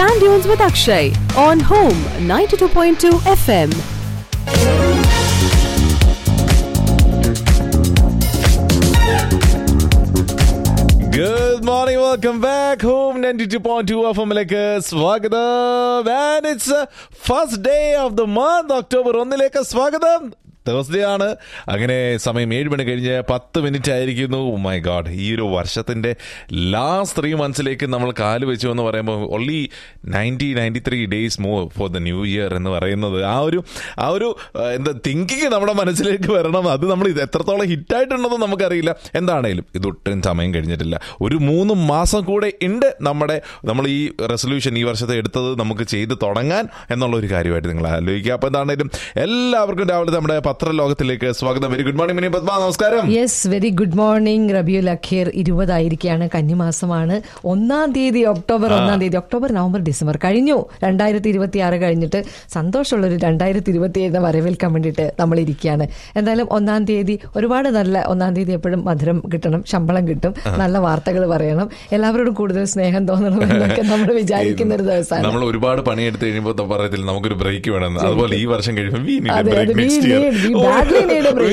Sand Dunes with Akshay on Home 92.2 FM. Good morning welcome back home ninety two point two F എമ്മിലേക്ക് സ്വാഗതം and it's first day of the month October ഒന്നിലേക്ക് സ്വാഗതം Thursday ആണ് അങ്ങനെ സമയം ഏഴ് മണി കഴിഞ്ഞ് പത്ത് മിനിറ്റ് ആയിരിക്കുന്നു മൈ ഗാഡ് ഈ ഒരു വർഷത്തിന്റെ ലാസ്റ്റ് ത്രീ മന്ത്സിലേക്ക് നമ്മൾ കാല് വെച്ചു എന്ന് പറയുമ്പോൾ only ninety ninety three days move for the new year എന്ന് പറയുന്നത് ആ ഒരു ആ ഒരു ആ, എന്താ തിങ്കിങ് നമ്മുടെ മനസ്സിലേക്ക് വരണം അത് നമ്മൾ ഇത് എത്രത്തോളം ഹിറ്റായിട്ടുണ്ടെന്ന് നമുക്കറിയില്ല എന്താണേലും ഇത് ഒട്ടും സമയം കഴിഞ്ഞിട്ടില്ല ഒരു മൂന്ന് മാസം കൂടെ ഉണ്ട് നമ്മുടെ നമ്മൾ ഈ റെസൊല്യൂഷൻ ഈ വർഷത്തെ എടുത്തത് നമുക്ക് ചെയ്ത് തുടങ്ങാൻ എന്നുള്ള ഒരു കാര്യമായിട്ട് നിങ്ങൾ ആലോചിക്കുക അപ്പോൾ എന്താണേലും എല്ലാവർക്കും രാവിലെ നമ്മുടെ പത്രലോകത്തിലേക്ക് സ്വാഗതം very good morning Mini Padma നമസ്കാരം യെസ് വെരി ഗുഡ് മോർണിംഗ് റബിയുൽ അഖീർ ഇരുപതായിരിക്കുകയാണ് കന്നിമാസമാണ് ഒന്നാം തീയതി ഒക്ടോബർ ഒന്നാം തീയതി ഒക്ടോബർ നവംബർ ഡിസംബർ കഴിഞ്ഞു രണ്ടായിരത്തി ഇരുപത്തി ആറ് കഴിഞ്ഞിട്ട് സന്തോഷമുള്ള ഒരു രണ്ടായിരത്തി ഇരുപത്തി ഏഴിനെ വരവേൽക്കാൻ വേണ്ടിയിട്ട് നമ്മൾ ഇരിക്കുകയാണ് എന്തായാലും ഒന്നാം തീയതി ഒരുപാട് നല്ല ഒന്നാം തീയതി എപ്പോഴും മധുരം കിട്ടണം ശമ്പളം കിട്ടും നല്ല വാർത്തകൾ പറയണം എല്ലാവരോടും കൂടുതൽ സ്നേഹം തോന്നണം എന്നൊക്കെ നമ്മൾ വിചാരിക്കുന്ന ഒരു ദിവസമാണ് നമ്മൾ ഒരുപാട് പണിയെടുത്ത് കഴിയുമ്പോൾ പറയത്തില്ല നമുക്കൊരു ബ്രേക്ക് വേണം അതുപോലെ ഈ വർഷം കഴിയുമ്പോൾ we need a അതെ, break അതെ, we next year. need, we badly need a break.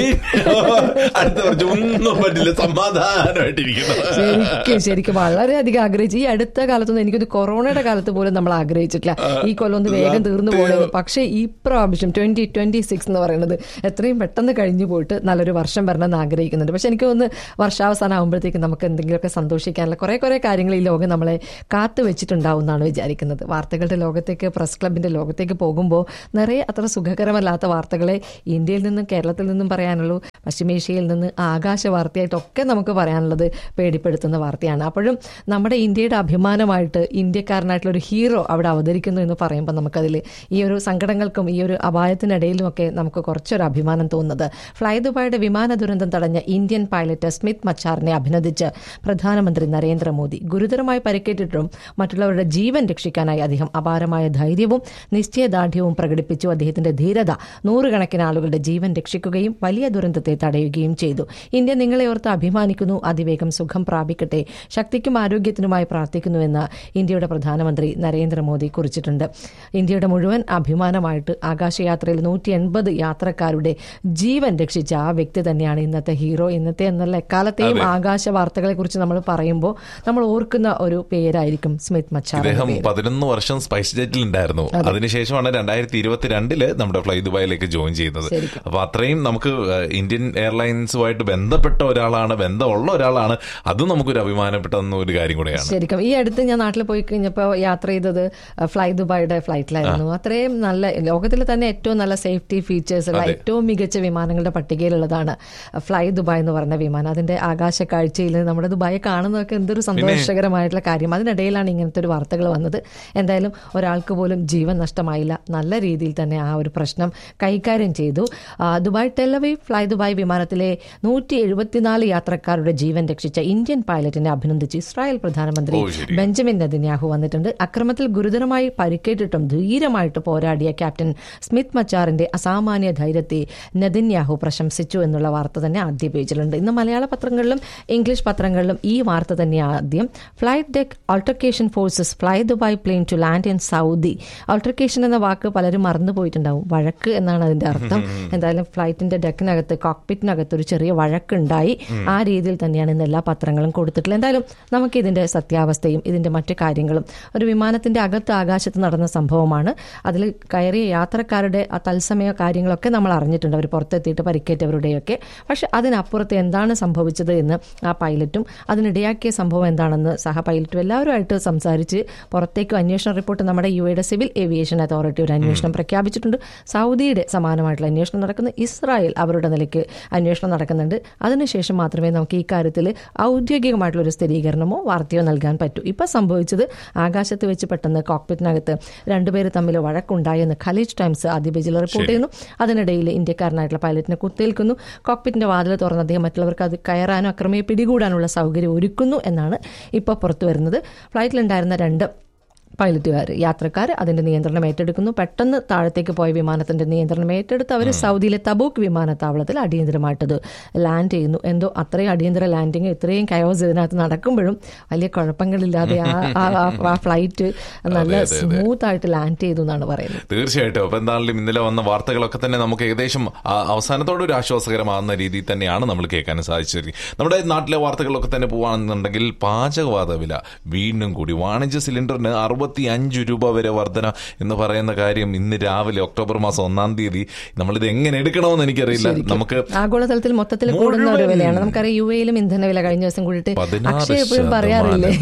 We- അടുത്ത വർഷം ഒന്നും പറ്റില്ല സമാധാനമായിട്ടിരിക്കുന്നു ശരിക്കും ശരിക്കും വളരെയധികം ആഗ്രഹിച്ചു ഈ അടുത്ത കാലത്തൊന്നും എനിക്കൊരു കൊറോണയുടെ കാലത്ത് പോലും നമ്മൾ ആഗ്രഹിച്ചിട്ടില്ല ഈ കൊല്ലം ഒന്ന് വേഗം തീർന്നു പോകണത് പക്ഷേ ഈ പ്രാവശ്യം ട്വന്റി ട്വന്റി സിക്സ് എന്ന് പറയുന്നത് എത്രയും പെട്ടെന്ന് കഴിഞ്ഞു പോയിട്ട് നല്ലൊരു വർഷം വരണമെന്ന് ആഗ്രഹിക്കുന്നുണ്ട് പക്ഷെ എനിക്ക് ഒന്ന് വർഷാവസാനം ആകുമ്പോഴത്തേക്ക് നമുക്ക് എന്തെങ്കിലുമൊക്കെ സന്തോഷിക്കാനുള്ള കുറെ കുറെ കാര്യങ്ങൾ ഈ ലോകം നമ്മളെ കാത്തു വെച്ചിട്ടുണ്ടാവും എന്നാണ് വിചാരിക്കുന്നത് വാർത്തകളുടെ ലോകത്തേക്ക് പ്രസ് ക്ലബിന്റെ ലോകത്തേക്ക് പോകുമ്പോൾ നിറയെ അത്ര സുഖകരമല്ലാത്ത വാർത്തകളെ ഇന്ത്യയിൽ നിന്നും കേരളത്തിൽ നിന്നും പറയാനുള്ളൂ പശ്ചിമേഷ്യയിൽ നിന്ന് ആകാശ വാർത്തയായിട്ടൊക്കെ നമുക്ക് പറയാനുള്ളത് പേടിപ്പെടുത്തുന്ന വാർത്തയാണ് അപ്പോഴും നമ്മുടെ ഇന്ത്യയുടെ അഭിമാനമായിട്ട് ഇന്ത്യക്കാരനായിട്ടുള്ള ഒരു ഹീറോ അവിടെ അവതരിക്കുന്നു എന്ന് പറയുമ്പോൾ നമുക്കതിൽ ഈ ഒരു സങ്കടങ്ങൾക്കും ഈ ഒരു അപായത്തിനിടയിലും ഒക്കെ നമുക്ക് കുറച്ചൊരു അഭിമാനം തോന്നുന്നത് ഫ്ലൈ ദുബായുടെ വിമാന ദുരന്തം തടഞ്ഞ ഇന്ത്യൻ പൈലറ്റ് സ്മിത്ത് മച്ചാറിനെ അഭിനന്ദിച്ച് പ്രധാനമന്ത്രി നരേന്ദ്രമോദി ഗുരുതരമായി പരിക്കേറ്റിട്ടും മറ്റുള്ളവരുടെ ജീവൻ രക്ഷിക്കാനായി അദ്ദേഹം അപാരമായ ധൈര്യവും നിശ്ചയദാർഢ്യവും പ്രകടിപ്പിച്ചു അദ്ദേഹത്തിന്റെ ധീരത നൂറുകണക്കിന് ആളുകളുടെ ജീവൻ രക്ഷിക്കുകയും വലിയ ദുരന്തത്തെ തടയുകയും ചെയ്തു ഇന്ത്യ നിങ്ങളെ ഓർത്ത് അഭിമാനിക്കുന്നു അതിവേഗം സുഖം പ്രാപിക്കട്ടെ ശക്തിക്കും ആരോഗ്യത്തിനുമായി പ്രാർത്ഥിക്കുന്നുവെന്ന് ഇന്ത്യയുടെ പ്രധാനമന്ത്രി നരേന്ദ്രമോദി കുറിച്ചിട്ടുണ്ട് ഇന്ത്യയുടെ മുഴുവൻ അഭിമാനമായിട്ട് ആകാശയാത്രയിൽ നൂറ്റി എൺപത് യാത്രക്കാരുടെ ജീവൻ രക്ഷിച്ച ആ വ്യക്തി തന്നെയാണ് ഇന്നത്തെ ഹീറോ ഇന്നത്തെ എന്നല്ല എക്കാലത്തെയും ആകാശ വാർത്തകളെ കുറിച്ച് നമ്മൾ പറയുമ്പോൾ നമ്മൾ ഓർക്കുന്ന ഒരു പേരായിരിക്കും സ്മിത്ത് മച്ചാർ ഇദ്ദേഹം പതിനൊന്ന് വർഷം സ്പൈസ് ജെറ്റിൽ ഉണ്ടായിരുന്നു അതിനുശേഷമാണ് രണ്ടായിരത്തി ഇരുപത്തിരണ്ടില് നമ്മുടെ ഫ്ലൈ ദുബായിലേക്ക് ജോയിൻ ചെയ്യുന്നത് ശരിക്കും. അപ്പൊ അത്രയും നമുക്ക് ഏഹ്, ഇന്ത്യൻ എയർലൈൻസുമായിട്ട് ബന്ധപ്പെട്ട ഒരാളാണ് ബന്ധമുള്ള ഒരാളാണ് അതും നമുക്കൊരു അഭിമാനപ്പെട്ടെന്ന ഒരു കാര്യം കൂടെയാണ് ശരിക്കും ഈ അടുത്ത് ഞാൻ നാട്ടിൽ പോയി കഴിഞ്ഞപ്പോൾ യാത്ര ചെയ്തത് ഫ്ലൈ ദുബായിയുടെ ഫ്ലൈറ്റിലായിരുന്നു അത്രയും നല്ല ലോകത്തിലെ തന്നെ ഏറ്റവും നല്ല സേഫ്റ്റി ഫീച്ചേഴ്സ് ഉള്ള അതെ. ഏറ്റവും മികച്ച വിമാനങ്ങളുടെ പട്ടികയിലുള്ളതാണ് ഫ്ലൈ ദുബായ് എന്ന് പറഞ്ഞ വിമാനം അതിന്റെ ആകാശ കാഴ്ചയിൽ നമ്മുടെ ദുബായി കാണുന്നതൊക്കെ എന്തൊരു സന്തോഷകരമായിട്ടുള്ള കാര്യം അതിനിടയിലാണ് ഇങ്ങനത്തെ ഒരു വാർത്തകൾ വന്നത് എന്തായാലും ഒരാൾക്ക് പോലും ജീവൻ നഷ്ടമായില്ല നല്ല രീതിയിൽ തന്നെ ആ ഒരു പ്രശ്നം കൈകാര്യം ചെയ്തു ആ, ദുബായ് ടെലവി ഫ്ലൈ ദുബായ് വിമാനത്തിലെ നൂറ്റി എഴുപത്തിനാല് യാത്രക്കാരുടെ ജീവൻ രക്ഷിച്ച ഇന്ത്യൻ പൈലറ്റിനെ അഭിനന്ദിച്ച് ഇസ്രായേൽ പ്രധാനമന്ത്രി ഓ, ശരി. ബെഞ്ചമിൻ നെതന്യാഹു വന്നിട്ടുണ്ട് അക്രമത്തിൽ ഗുരുതരമായി പരിക്കേറ്റിട്ടും ധീരമായിട്ട് പോരാടിയ ക്യാപ്റ്റൻ സ്മിത്ത് മച്ചാറിന്റെ അസാമാന്യ ധൈര്യത്തെ നെതന്യാഹു പ്രശംസിച്ചു എന്നുള്ള വാർത്ത തന്നെ ആദ്യ പേജിലുണ്ട് ഇന്ന് മലയാള പത്രങ്ങളിലും ഇംഗ്ലീഷ് പത്രങ്ങളിലും ഈ വാർത്ത തന്നെ ആദ്യം flight deck altercation forces flydubai plane to land in Saudi altercation എന്ന വാക്ക് പലരും മറന്നു പോയിട്ടുണ്ടാവും വഴക്ക് എന്നാണ് അതിന്റെ അർത്ഥം എന്തായാലും ഫ്ലൈറ്റിന്റെ ഡെക്കിനകത്ത് കോക്പിറ്റിനകത്ത് ഒരു ചെറിയ വഴക്കുണ്ടായി ആ രീതിയിൽ തന്നെയാണ് ഇന്ന് എല്ലാ പത്രങ്ങളും കൊടുത്തിട്ടുള്ളത് എന്തായാലും നമുക്ക് ഇതിന്റെ സത്യാവസ്ഥയും ഇതിന്റെ മറ്റു കാര്യങ്ങളും ഒരു വിമാനത്തിന്റെ അകത്ത് ആകാശത്ത് നടന്ന സംഭവമാണ് അതിൽ കയറിയ യാത്രക്കാരുടെ ആ തത്സമയ കാര്യങ്ങളൊക്കെ നമ്മൾ അറിഞ്ഞിട്ടുണ്ട് അവർ പുറത്തെത്തിയിട്ട് പരിക്കേറ്റവരുടെയൊക്കെ പക്ഷെ അതിനപ്പുറത്ത് എന്താണ് സംഭവിച്ചത് എന്ന് ആ പൈലറ്റും അതിനിടയാക്കിയ സംഭവം എന്താണെന്ന് സഹ പൈലറ്റും എല്ലാവരുമായിട്ട് സംസാരിച്ച് പുറത്തേക്കും അന്വേഷണ റിപ്പോർട്ട് നമ്മുടെ യു എയുടെ സിവിൽ ഏവിയേഷൻ അതോറിറ്റി ഒരു അന്വേഷണം പ്രഖ്യാപിച്ചിട്ടുണ്ട് സൗദിയുടെ സമാനമായിട്ടുള്ള അന്വേഷണം നടക്കുന്നു ഇസ്രായേൽ അവരുടെ നിലയ്ക്ക് അന്വേഷണം നടക്കുന്നുണ്ട് അതിനുശേഷം മാത്രമേ നമുക്ക് ഈ കാര്യത്തിൽ ഔദ്യോഗികമായിട്ടുള്ള ഒരു സ്ഥിരീകരണമോ വാർത്തയോ നൽകാൻ പറ്റൂ ഇപ്പൊ സംഭവിച്ചത് ആകാശത്ത് വെച്ച് പെട്ടെന്ന് കോക്പിറ്റിനകത്ത് രണ്ടുപേര് തമ്മിൽ വഴക്കുണ്ടായെന്ന് ഖലീജ് ടൈംസ് ആദ്യ പേജിൽ റിപ്പോർട്ട് ചെയ്യുന്നു അതിനിടയിൽ ഇന്ത്യക്കാരനായിട്ടുള്ള പൈലറ്റിനെ കുത്തേൽക്കുന്നു കോക്പിറ്റിന്റെ വാതിൽ തുറന്ന് അദ്ദേഹം മറ്റുള്ളവർക്ക് അത് കയറാനോ അക്രമിയെ പിടികൂടാനുള്ള സൗകര്യം ഒരുക്കുന്നു എന്നാണ് ഇപ്പോൾ പുറത്തു വരുന്നത് ഫ്ലൈറ്റിലുണ്ടായിരുന്ന രണ്ട് പൈലറ്റുകാർ യാത്രക്കാർ അതിന്റെ നിയന്ത്രണം ഏറ്റെടുക്കുന്നു പെട്ടെന്ന് താഴത്തേക്ക് പോയ വിമാനത്തിന്റെ നിയന്ത്രണം ഏറ്റെടുത്ത് അവർ സൗദിയിലെ തബൂക്ക് വിമാനത്താവളത്തിൽ അടിയന്തരമായിട്ടത് ലാൻഡ് ചെയ്യുന്നു എന്തോ അത്രയും അടിയന്തര ലാൻഡിങ് ഇത്രയും കയോസ് ഇതിനകത്ത് നടക്കുമ്പോഴും വലിയ കുഴപ്പങ്ങളില്ലാതെ ആ- ആ- ആ- ആ ഫ്ലൈറ്റ് നല്ല അതെ, അതെ. സ്മൂത്ത് ആയിട്ട് ലാൻഡ് ചെയ്തു എന്നാണ് പറയുന്നത് തീർച്ചയായിട്ടും അപ്പൊ എന്താണെങ്കിലും ഇന്നലെ വന്ന വാർത്തകളൊക്കെ തന്നെ നമുക്ക് ഏകദേശം ആ അവസാനത്തോടെ ഒരു ആശ്വാസകരമാകുന്ന രീതിയിൽ തന്നെയാണ് നമ്മൾ കേൾക്കാനും സാധിച്ചിരിക്കുന്നത് നമ്മുടെ നാട്ടിലെ വാർത്തകളൊക്കെ തന്നെ പോവാണെന്നുണ്ടെങ്കിൽ പാചകവാത വില വീണ്ടും കൂടി വാണിജ്യ സിലിണ്ടറിന് അറുപത്തി അഞ്ച് രൂപ വരെ വർധന എന്ന് പറയുന്ന കാര്യം ഇന്ന് രാവിലെ ഒക്ടോബർ മാസം ഒന്നാം തീയതി നമ്മളിത് എങ്ങനെ എടുക്കണമെന്ന് എനിക്കറിയില്ല നമുക്ക് ആഗോളതലത്തിൽ മൊത്തത്തിൽ കൂടുന്ന ഒരു മുഴുവൻ. വിലയാണ് നമുക്കറിയാം യു എയിലും ഇന്ധന വില കഴിഞ്ഞ ദിവസം കൂടിയിട്ട് പതിനാറ് അക്ഷയ എപ്പോഴും പറയാറില്ലേ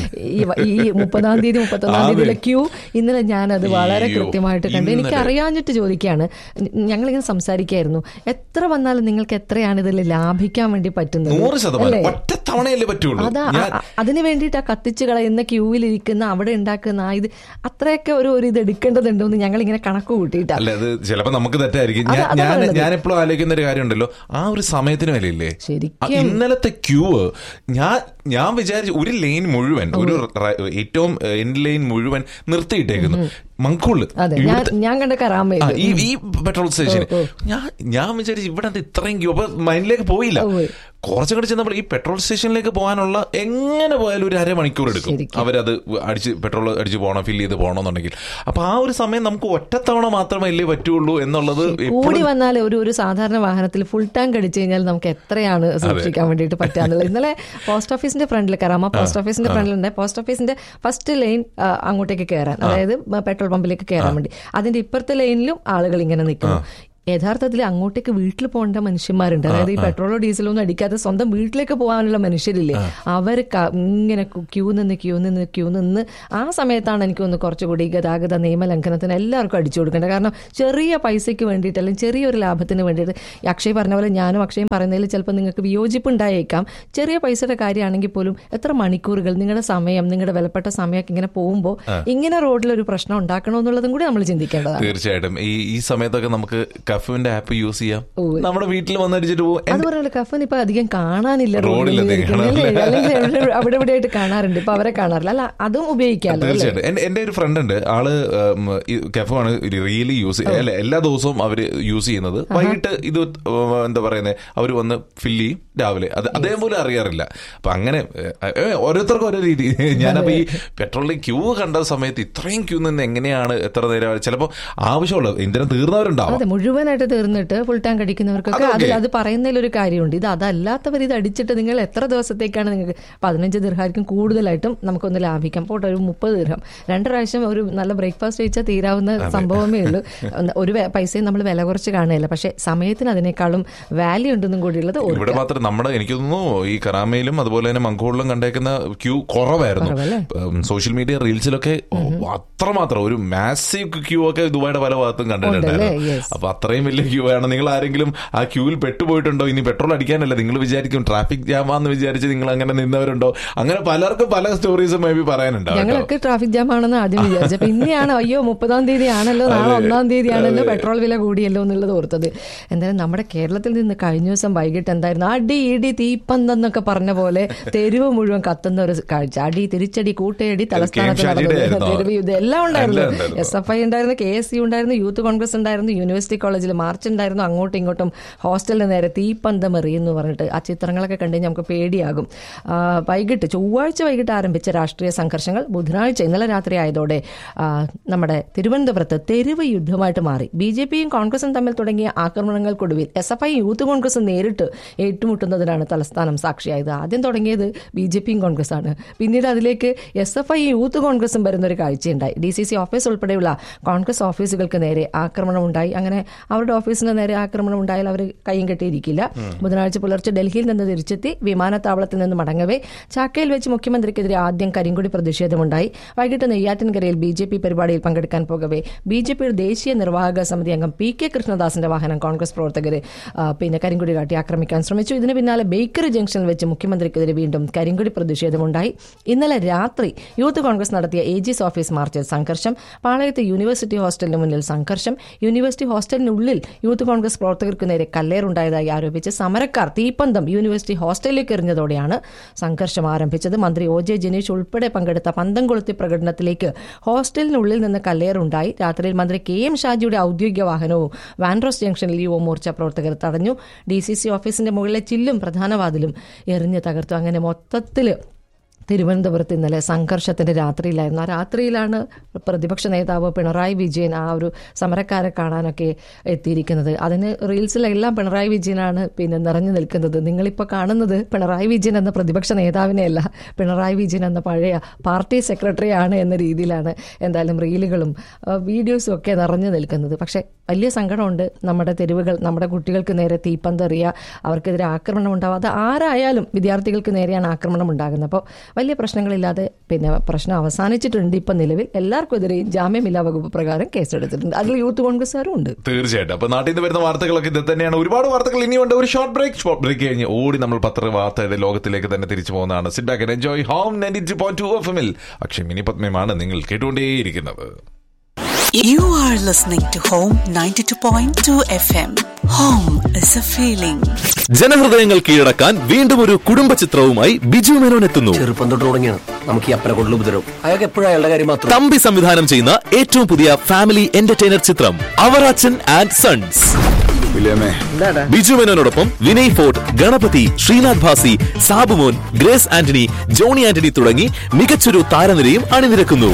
ഈ വ- ഈ മുപ്പതാം തീയതി മുപ്പത്തൊന്നാം അതെ. തീയതിയിലെ ക്യൂ ഇന്നലെ ഞാനത് വളരെ അയ്യോ, കൃത്യമായിട്ട് കണ്ടു എനിക്ക് ഇന്നലെ. അറിയാഞ്ഞിട്ട് ചോദിക്കുകയാണ് ഞങ്ങളിങ്ങനെ സംസാരിക്കായിരുന്നു എത്ര വന്നാലും നിങ്ങൾക്ക് എത്രയാണ് ഇതിൽ ലാഭിക്കാൻ വേണ്ടി പറ്റുന്നത് നൂറ് ശതമാനം അല്ലേ? ഒറ്റ തവണയല്ലേ പറ്റുള്ളൂ അതാ ഞാൻ അ- അതിന് വേണ്ടിയിട്ട് ആ കത്തിച്ച് കളയുന്ന ക്യൂവിലിരിക്കുന്ന അവിടെ ഉണ്ടാക്കുന്ന ആ ഇത് അത്രയൊക്കെ ഒരു ഒരു ഇത് എടുക്കേണ്ടതുണ്ടോ എന്ന് ഞങ്ങൾ ഇങ്ങനെ കണക്ക് കൂട്ടിയിട്ടാ അല്ല അത് ചിലപ്പോ നമുക്ക് തെറ്റായിരിക്കും അത് ഞാൻ അതാണ് ഞാൻ ഉള്ളത്. ഞാൻ എപ്പോഴും ആലോചിക്കുന്ന ഒരു കാര്യമുണ്ടല്ലോ ആ ഒരു സമയത്തിന് വിലയില്ലേ ശരിക്കും. ആ ഇന്നലത്തെ ക്യൂ ഞാൻ ഞാൻ വിചാരിച്ചു ഒരു ലൈൻ മുഴുവൻ ഒരു റ- ഏറ്റവും എൻഡ് ലൈൻ മുഴുവൻ നിർത്തിയിട്ടേക്കുന്നു മങ്കൂള് അതെ ഞാൻ ഇവിടുത്തെ- ഞാൻ കണ്ട ആ, കറാമ ഈ ഈ പെട്രോൾ സ്റ്റേഷൻ ഓ, ഓ. ഞാൻ ഞാൻ വിചാരിച്ചു ഇവിടെ എന്താ ഇത്രയും ക്യൂ അപ്പൊ മൈൻഡിലേക്ക് പോയില്ല ഓ. കുറച്ചും കൂടി ചെന്നപ്പോൾ ഈ പെട്രോൾ സ്റ്റേഷനിലേക്ക് പോകാനുള്ള എങ്ങനെ പോയാലും ഒരു അരമണിക്കൂർ എടുക്കും ശരിക്കും. അവരത് അടിച്ച് പെട്രോൾ അടിച്ച് പോകണം ഫില്ല് ചെയ്ത് പോകണമെന്നുണ്ടെങ്കിൽ അപ്പൊ ആ ഒരു സമയം നമുക്ക് ഒറ്റത്തവണ മാത്രമേ അല്ലേ പറ്റുള്ളൂ എന്നുള്ളത് കൂടി എപ്പോഴും വന്നാൽ ഒരു ഒരു സാധാരണ വാഹനത്തിൽ ഫുൾ ടാങ്ക് അടിച്ചു കഴിഞ്ഞാൽ നമുക്ക് എത്രയാണ് സൂക്ഷിക്കാൻ വേണ്ടിയിട്ട് പറ്റാന്നുള്ളത് ഇന്നലെ പോസ്റ്റ് ഓഫീസിന്റെ ഫ്രണ്ടിൽ കയറാം പോസ്റ്റ് ഓഫീസിന്റെ ഫ്രണ്ടിലുണ്ട് പോസ്റ്റ് ഓഫീസിന്റെ ഫസ്റ്റ് ലൈൻ അങ്ങോട്ടേക്ക് കയറാൻ അതായത് പെട്രോൾ പമ്പിലേക്ക് കയറാൻ വേണ്ടി അതിന്റെ ഇപ്പുറത്തെ ലൈനിലും ആളുകൾ ഇങ്ങനെ നിൽക്കുന്നു യഥാർത്ഥത്തിൽ അങ്ങോട്ടേക്ക് വീട്ടിൽ പോകേണ്ട മനുഷ്യന്മാരുണ്ട് അതായത് ഈ പെട്രോളോ ഡീസലോ ഒന്നും അടിക്കാതെ സ്വന്തം വീട്ടിലേക്ക് പോകാനുള്ള മനുഷ്യരില്ലേ അവർ ഇങ്ങനെ ക്യൂ നിന്ന് ക്യൂ നിന്ന് ക്യൂ നിന്ന് ആ സമയത്താണ് എനിക്ക് ഒന്ന് കുറച്ചുകൂടി ഗതാഗത നിയമലംഘനത്തിന് എല്ലാവർക്കും അടിച്ചു കൊടുക്കേണ്ടത് കാരണം ചെറിയ പൈസയ്ക്ക് വേണ്ടിയിട്ട് അല്ലെങ്കിൽ ചെറിയൊരു ലാഭത്തിന് വേണ്ടിയിട്ട് ഈ അക്ഷയ് പറഞ്ഞ പോലെ ഞാനും അക്ഷയും പറയുന്നതിൽ ചിലപ്പോൾ നിങ്ങൾക്ക് വിയോജിപ്പ് ഉണ്ടായേക്കാം ചെറിയ പൈസയുടെ കാര്യമാണെങ്കിൽ പോലും എത്ര മണിക്കൂറുകൾ നിങ്ങളുടെ സമയം നിങ്ങളുടെ വിലപ്പെട്ട സമയമൊക്കെ ഇങ്ങനെ പോകുമ്പോൾ ഇങ്ങനെ റോഡിൽ ഒരു പ്രശ്നം ഉണ്ടാക്കണമെന്നുള്ളതും കൂടി നമ്മൾ ചിന്തിക്കേണ്ടതാണ് തീർച്ചയായിട്ടും ഈ ഈ സമയത്തൊക്കെ നമുക്ക് കഫുവിന്റെ ആപ്പ് യൂസ് ചെയ്യാം ഉവ്വ്. നമ്മുടെ വീട്ടിൽ വന്നടിച്ചിട്ട് പോകും അത് പറഞ്ഞാൽ കഫൻ ഇപ്പൊ അധികം കാണാനില്ല റോഡിൽ റോഡിൽ അധികം ഇരിക്കുന്നത്. അല്ലേ? അല്ലെങ്കിൽ എവിടെ- അവിടെ ഇവിടെ ആയിട്ട് കാണാറുണ്ട് ഇപ്പൊ അവരെ കാണാറില്ല അല്ല അതും ഉപയോഗിക്കാമല്ലോ അല്ലേ? തീർച്ചയായിട്ടും എന്റെ- എന്റെ ഒരു ഫ്രണ്ട് ഉണ്ട് ആള് കെഫാണ് റിയലി യൂസ് അല്ല എല്ലാ ദിവസവും അവര് യൂസ് ചെയ്യുന്നത് വൈകിട്ട് ഇത് ഉം, എന്താ പറയുന്നത് അവർ വന്ന് ഫില്ല് ചെയ്യും രാവിലെ അത് അതേപോലെ അറിയാറില്ല അപ്പൊ അങ്ങനെ ഏഹ്, ഏഹ്, ഓരോരുത്തർക്കും ഓരോ രീതി ഞാനപ്പോ ഈ പെട്രോളിൽ ക്യൂ കണ്ട സമയത്ത് ഇത്രയും ക്യൂ നിന്ന് എങ്ങനെയാണ് എത്ര നേരം ചിലപ്പോ ആവശ്യമുള്ള ഇന്ധനം തീർന്നവരുണ്ടാവാം അതെ മുഴുവനായിട്ട് തീർന്നിട്ട് ഫുൾ ടാങ്ക് അടിക്കുന്നവർക്കൊക്കെ അതൊക്കെ. അതിൽ അത് പറയുന്നതിൽ ഒരു കാര്യമുണ്ട് ഇത് അതല്ലാത്തവർ ഇത് അടിച്ചിട്ട് നിങ്ങൾ എത്ര ദിവസത്തേക്കാണ് നിങ്ങൾക്ക് പതിനഞ്ച് ദീർഘായിരിക്കും കൂടുതലായിട്ടും നമുക്കൊന്ന് ലാഭിക്കാം പോട്ടെ ഒരു മുപ്പത് ദീർഘം രണ്ട് പ്രാവശ്യം ഒരു നല്ല ബ്രേക്ക്ഫാസ്റ്റ് കഴിച്ചാൽ തീരാവുന്ന സംഭവമേ ഉള്ളൂ ഒന്ന് ഒരു വെ- പൈസയും നമ്മൾ വില കുറച്ച് കാണുകയില്ല പക്ഷെ സമയത്തിന് അതിനേക്കാളും വാല്യൂ ഉണ്ടെന്നും കൂടിയുള്ളത് ഇവിടെ ഓർക്കുക മാത്രം നമ്മുടെ എനിക്ക് തോന്നുന്നു ഈ കറാമയിലും അതുപോലെ തന്നെ മങ്കോളിലും കണ്ടേക്കുന്ന ക്യൂ കുറവായിരുന്നു കുറവല്ലേ? ഉം, സോഷ്യൽ മീഡിയ റീൽസിലൊക്കെ അത്രമാത്രം ഒരു മാസീവ് ക്യൂ ഒക്കെ ദുബായുടെ പല ഭാഗത്തും കണ്ടിട്ടുണ്ടായിരുന്നു ഉണ്ടല്ലേ? Yes. അപ്പൊ അത്രയും വലിയ ക്യൂ ആണ് നിങ്ങൾ ആരെങ്കിലും ആ ക്യൂവിൽ പെട്ടുപോയിട്ടുണ്ടോ ഇനി പെട്രോൾ അടിക്കാനല്ല നിങ്ങൾ വിചാരിക്കും ട്രാഫിക് ജാമാന്ന് വിചാരിച്ച് നിങ്ങൾ അങ്ങനെ നിന്നവരുണ്ടോ അങ്ങനെ പലർക്കും പല സ്റ്റോറീസും മേ ബി പറയാനുണ്ടാവും കേട്ടോ. ഞങ്ങളൊക്കെ ട്രാഫിക് ജാം ആണെന്ന് ആദ്യം വിചാരിച്ചു പിന്നെയാണ് അയ്യോ മുപ്പതാം തീയതി ആണല്ലോ നാളെ ഒന്നാം തീയതി ആണല്ലോ പെട്രോൾ വില കൂടിയല്ലോ എന്നുള്ളത് ഓർത്തത് എന്തായാലും നമ്മുടെ കേരളത്തിൽ നിന്ന് കഴിഞ്ഞ ദിവസം വൈകിട്ട് എന്തായിരുന്നു അടി ഇടി തീപ്പന്തെന്നൊക്കെ പറഞ്ഞ പോലെ തെരുവ് മുഴുവൻ കത്തുന്ന ഒരു കാഴ്ച അടി തിരിച്ചടി കൂട്ടയടി തലസ്ഥാനത്ത് ഷാജിയുടെ നടന്നത് ആയിരുന്നോ? തെരുവ് യുദ്ധം എല്ലാം ഉണ്ടായിരുന്നു എല്ലാം ഉണ്ടായിരുന്നു. എസ് എഫ് ഐ ഉണ്ടായിരുന്നു കെ എസ് യു ഉണ്ടായിരുന്നു യൂത്ത് കോൺഗ്രസ് ഉണ്ടായിരുന്നു യൂണിവേഴ്സിറ്റി കോളേജിൽ മാർച്ച് ഉണ്ടായിരുന്നു അങ്ങോട്ടും ഇങ്ങോട്ടും ഹോസ്റ്റലിന് നേരെ തീപ്പന്തം എറിയുന്നു പറഞ്ഞിട്ട് ആ ചിത്രങ്ങളൊക്കെ കണ്ടു കഴിഞ്ഞാൽ നമുക്ക് പേടിയാകും ആ, വൈകിട്ട് ചൊവ്വാഴ്ച വൈകിട്ട് ആരംഭിച്ച രാഷ്ട്രീയ സംഘർഷങ്ങൾ ബുധനാഴ്ച ഇന്നലെ രാത്രി ആയതോടെ ആ, നമ്മുടെ തിരുവനന്തപുരത്ത് തെരുവ് യുദ്ധമായിട്ട് മാറി ബി ജെ പിയും കോൺഗ്രസും തമ്മിൽ തുടങ്ങിയ ആക്രമണങ്ങൾക്കൊടുവിൽ എസ് എഫ് ഐ യൂത്ത് കോൺഗ്രസും നേരിട്ട് ഏറ്റുമുട്ടുന്നതിനാണ് തലസ്ഥാനം സാക്ഷിയായത് ആദ്യം തുടങ്ങിയത് ബി ജെ പിയും കോൺഗ്രസാണ് പിന്നീട് അതിലേക്ക് എസ് എഫ് ഐ യൂത്ത് കോൺഗ്രസും വരുന്ന ഒരു കാഴ്ചയുണ്ടായി ഡി സി സി ഓഫീസ് ഉൾപ്പെടെയുള്ള കോൺഗ്രസ് ഓഫീസുകൾക്ക് നേരെ ആക്രമണം ഉണ്ടായി അങ്ങനെ അവരുടെ ഓഫീസിന് നേരെ ആക്രമണം ഉണ്ടായാൽ അവർ കൈയും കെട്ടിയിരിക്കില്ല ബുധനാഴ്ച പുലർച്ചെ ഡൽഹിയിൽ നിന്ന് തിരിച്ചെത്തി വിമാനത്താവളത്തിൽ നിന്ന് മടങ്ങവേ ചാക്കയിൽ വെച്ച് മുഖ്യമന്ത്രിക്കെതിരെ ആദ്യം കരിങ്കൊടി പ്രതിഷേധമുണ്ടായി വൈകിട്ട് നെയ്യാറ്റിൻകരയിൽ ബി ജെ പി പരിപാടിയിൽ പങ്കെടുക്കാൻ പോകവേ ബി ജെ പിയുടെ ദേശീയ നിർവാഹക സമിതി അംഗം പി കെ കൃഷ്ണദാസിന്റെ വാഹനം കോൺഗ്രസ് പ്രവർത്തകരെ ആ, പിന്നെ കരിങ്കൊടി കാട്ടി ആക്രമിക്കാൻ ശ്രമിച്ചു ഇതിന് പിന്നാലെ ബേക്കറി ജംഗ്ഷനിൽ വെച്ച് മുഖ്യമന്ത്രിക്കെതിരെ വീണ്ടും കരിങ്കൊടി പ്രതിഷേധമുണ്ടായി ഇന്നലെ രാത്രി യൂത്ത് കോൺഗ്രസ് നടത്തിയ എ ജിസ് ഓഫീസ് മാർച്ചിൽ സംഘർഷം പാളയത്ത് യൂണിവേഴ്സിറ്റി ഹോസ്റ്റലിന് മുന്നിൽ സംഘർഷം യൂണിവേഴ്സിറ്റി ഹോസ്റ്റലിനുള്ളിൽ യൂണിവേഴ്സിറ്റിക്കുള്ളിൽ യൂത്ത് കോൺഗ്രസ് പ്രവർത്തകർക്ക് നേരെ കല്ലേറുണ്ടായതായി ആരോപിച്ച് സമരക്കാർ തീപ്പന്തം യൂണിവേഴ്സിറ്റി ഹോസ്റ്റലിലേക്ക് എറിഞ്ഞതോടെയാണ് സംഘർഷം ആരംഭിച്ചത് മന്ത്രി ഒ ജെ ജനീഷ് ഉൾപ്പെടെ പങ്കെടുത്ത പന്തം കൊളുത്തി പ്രകടനത്തിലേക്ക് ഹോസ്റ്റലിനുള്ളിൽ നിന്ന് കല്ലേറുണ്ടായി രാത്രിയിൽ മന്ത്രി കെ എം ഷാജിയുടെ ഔദ്യോഗിക വാഹനവും വാൻഡ്രോസ് ജംഗ്ഷനിൽ യുവമോർച്ച പ്രവർത്തകർ തടഞ്ഞു ഡി സി സി ഓഫീസിന്റെ മുകളിലെ ചില്ലും പ്രധാന വാതിലും എറിഞ്ഞ് തകർത്തു അങ്ങനെ മൊത്തത്തിൽ തിരുവനന്തപുരത്ത് ഇന്നലെ സംഘർഷത്തിന്റെ രാത്രിയിലായിരുന്നു ആ രാത്രിയിലാണ് പ്രതിപക്ഷ നേതാവ് പിണറായി വിജയൻ ആ ഒരു സമരക്കാരെ കാണാനൊക്കെ എത്തിയിരിക്കുന്നത് അതിന് റീൽസിലെല്ലാം പിണറായി വിജയനാണ് പിന്നെ നിറഞ്ഞു നിൽക്കുന്നത് നിങ്ങളിപ്പോൾ കാണുന്നത് പിണറായി വിജയൻ എന്ന പ്രതിപക്ഷ നേതാവിനെയല്ല പിണറായി വിജയൻ എന്ന പഴയ പാർട്ടി സെക്രട്ടറി ആണ് എന്ന രീതിയിലാണ് എന്തായാലും റീലുകളും ആ, വീഡിയോസും ഒക്കെ നിറഞ്ഞു നിൽക്കുന്നത് പക്ഷേ വലിയ സങ്കടമുണ്ട് നമ്മുടെ തെരുവുകൾ നമ്മുടെ കുട്ടികൾക്ക് നേരെ തീപ്പന്തെറിയുക അവർക്കെതിരെ ആക്രമണം ഉണ്ടാവുക അത് ആരായാലും വിദ്യാർത്ഥികൾക്ക് നേരെയാണ് ആക്രമണം ഉണ്ടാകുന്നത് അപ്പോൾ വലിയ പ്രശ്നങ്ങളില്ലാതെ പിന്നെ പ്രശ്നം അവസാനിച്ചിട്ടുണ്ട് ഇപ്പം നിലവിൽ എല്ലാവർക്കും എതിരെയും ജാമ്യമില്ലാ വകുപ്പ് പ്രകാരം കേസെടുത്തിട്ടുണ്ട് അതിൽ യൂത്ത് കോൺഗ്രസ്സുകാരും ഉണ്ട് തീർച്ചയായിട്ടും അപ്പൊ നാട്ടിൽ നിന്ന് വരുന്ന വാർത്തകളൊക്കെ ഇത് തന്നെയാണ് ഒരുപാട് വാർത്തകൾ ഇനിയുണ്ട് ഒരു ഷോർട്ട് ബ്രേക്ക് ഷോർട്ട് ബ്രേക്ക് കഴിഞ്ഞ് ഓടി നമ്മൾ പത്ര വാർത്തയുടെ ലോകത്തിലേക്ക് തന്നെ തിരിച്ചു പോകുന്നതാണ് sit back enjoy home ninety two point two F എമ്മിൽ അക്ഷയ് മിനി പത്മയുമാണ് നിങ്ങൾ കേട്ടുകൊണ്ടേയിരിക്കുന്നത് You are listening to Home 92.2 FM. Home is a feeling. ജനഹൃദയങ്ങൾ കീഴടക്കാൻ വീണ്ടും ഒരു കുടുംബ ചിത്രവുമായി ബിജു മേനോൻ എത്തുന്നു ചെറുപ്പം തൊട്ട് തുടങ്ങിയാണ് നമുക്ക് ഈ അപ്പനെ കൊണ്ടുള്ള ഉപദ്രവം അയാൾക്ക് എപ്പോഴും അയാളുടെ കാര്യം മാത്രം തമ്പി സംവിധാനം ചെയ്യുന്ന ഏറ്റവും പുതിയ ഫാമിലി എന്റർടൈനർ ചിത്രം അവറാച്ചൻ ആൻഡ് സൺസ് ബിജു മേനോനോടൊപ്പം വിനയ് ഫോർട്ട് ഗണപതി ശ്രീനാഥ് ഭാസി സാബുമോൻ ഗ്രേസ് ആന്റണി ജോണി ആന്റണി തുടങ്ങി മികച്ചൊരു താരനിരയും അണിനിരക്കുന്നു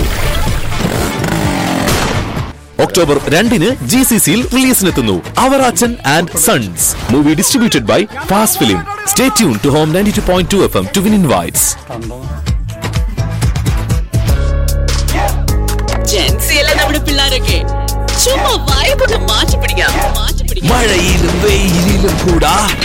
ഒക്ടോബർ രണ്ടിന് ജി സി സിയിൽ റിലീസിനെത്തുന്നു Avarachan and sons movie distributed by fast film stay tune to home ninety two point two F M to win invites ജെൻസിയല്ല നമ്മുടെ പിള്ളേരൊക്കെ ചുമ്മാ വൈബൊന്ന് മാറ്റി പിടിക്കാം മാറ്റി പിടിക്കാം മഴയിലും വെയിലിലും കൂടാ